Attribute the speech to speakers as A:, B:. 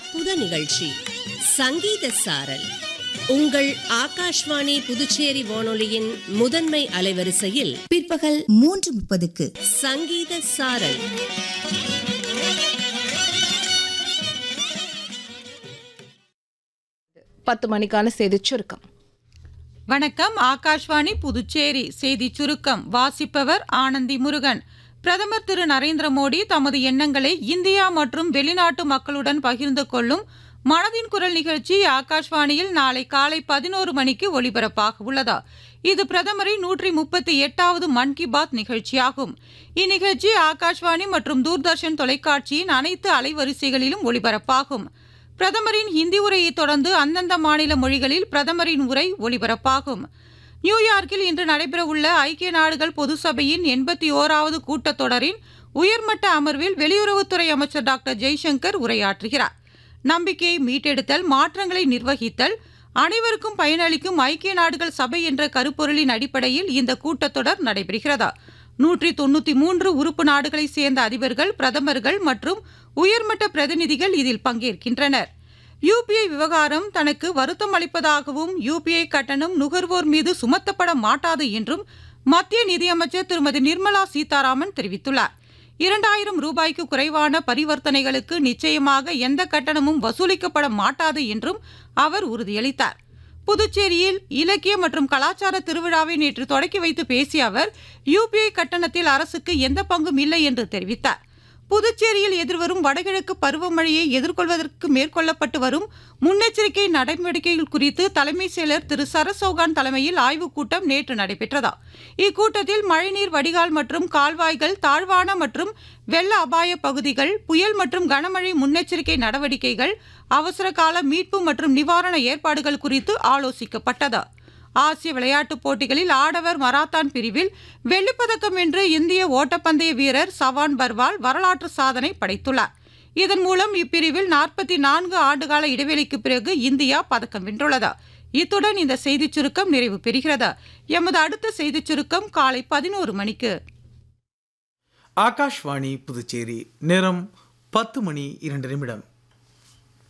A: அற்புத நிகழ்ச்சி சங்கீத சாரல் உங்கள் ஆகாஷ்வாணி புதுச்சேரி வானொலியின் முதன்மை அலைவரிசையில்
B: பிற்பகல் மூன்று முப்பதுக்கு
A: சங்கீத சாரல்
C: பத்து மணிக்கான செய்திச் சுருக்கம்
D: வணக்கம் ஆகாஷ்வாணி புதுச்சேரி செய்தி சுருக்கம் வாசிப்பவர் ஆனந்தி முருகன் பிரதமர் திரு நரேந்திர மோடி தமது எண்ணங்களை இந்தியா மற்றும் வெளிநாட்டு மக்களுடன் பகிர்ந்து கொள்ளும் மனதின் குரல் நிகழ்ச்சி ஆகாஷ்வாணியில் நாளை காலை பதினோரு மணிக்கு ஒலிபரப்பாக உள்ளதா இது பிரதமரின் நூற்றி முப்பத்தி எட்டாவது மன் கி பாத் நிகழ்ச்சியாகும் இந்நிகழ்ச்சி ஆகாஷ்வாணி மற்றும் தூர்தர்ஷன் தொலைக்காட்சியின் அனைத்து அலைவரிசைகளிலும் ஒலிபரப்பாகும் பிரதமரின் ஹிந்தி உரையை தொடர்ந்து அந்தந்த மாநில மொழிகளில் பிரதமரின் உரை ஒலிபரப்பாகும் நியூயார்க்கில் இன்று நடைபெறவுள்ள ஐக்கிய நாடுகள் பொது சபையின் எண்பத்தி ஓராவது கூட்டத்தொடரின் உயர்மட்ட அமர்வில் வெளியுறவுத்துறை அமைச்சர் டாக்டர் ஜெய்சங்கர் உரையாற்றுகிறார் நம்பிக்கையை மீட்டெடுத்தல் மாற்றங்களை நிர்வகித்தல் அனைவருக்கும் பயனளிக்கும் ஐக்கிய நாடுகள் சபை என்ற கருப்பொருளின் அடிப்படையில் இந்த கூட்டத்தொடர் நடைபெறுகிறதா நூற்றி தொண்ணூற்றி மூன்று உறுப்பு நாடுகளைச் சேர்ந்த அதிபர்கள் பிரதமர்கள் மற்றும் உயர்மட்ட பிரதிநிதிகள் இதில் பங்கேற்கின்றனர் யுபிஐ விவகாரம் தனக்கு வருத்தம் அளிப்பதாகவும் யுபிஐ கட்டணம் நுகர்வோர் மீது சுமத்தப்பட மாட்டாது என்றும் மத்திய நிதியமைச்சர் திருமதி நிர்மலா சீதாராமன் தெரிவித்துள்ளார் இரண்டாயிரம் ரூபாய்க்கு குறைவான பரிவர்த்தனைகளுக்கு நிச்சயமாக எந்த கட்டணமும் வசூலிக்கப்பட மாட்டாது என்றும் அவர் உறுதியளித்தார் புதுச்சேரியில் இலக்கிய மற்றும் கலாச்சார திருவிழாவை நேற்று தொடக்கி வைத்து பேசிய அவர் யுபிஐ கட்டணத்தில் அரசுக்கு எந்த பங்கும் இல்லை என்று தெரிவித்தார் புதுச்சேரியில் எதிர்வரும் வடகிழக்கு பருவமழையை எதிர்கொள்வதற்கு மேற்கொள்ளப்பட்டு வரும் முன்னெச்சரிக்கை நடவடிக்கைகள் குறித்து தலைமை செயலர் திரு சரசௌகான் தலைமையில் ஆய்வுக் கூட்டம் நேற்று நடைபெற்றதா இக்கூட்டத்தில் மழைநீர் வடிகால் மற்றும் கால்வாய்கள் தாழ்வான மற்றும் வெள்ள அபாய பகுதிகள் புயல் மற்றும் கனமழை முன்னெச்சரிக்கை நடவடிக்கைகள் அவசர கால மீட்பு மற்றும் நிவாரண ஏற்பாடுகள் குறித்து ஆலோசிக்கப்பட்டதா ஆசிய விளையாட்டுப் போட்டிகளில் ஆடவர் மராத்தான் பிரிவில் வெள்ளிப்பதக்கம் வென்று இந்திய ஓட்டப்பந்தய வீரர் சவான் பர்வால் வரலாற்று சாதனை படைத்துள்ளார் இதன் மூலம் இப்பிரிவில் நாற்பத்தி நான்கு ஆண்டுகால இடைவெளிக்கு பிறகு இந்தியா பதக்கம் வென்றுள்ளது இத்துடன் இந்த செய்திச் சுருக்கம் நிறைவு பெறுகிறது எமது அடுத்த செய்திச் சுருக்கம் காலை பதினோரு மணிக்கு
E: ஆகாஷ்வாணி புதுச்சேரி நேரம் பத்து மணி இரண்டு நிமிடம்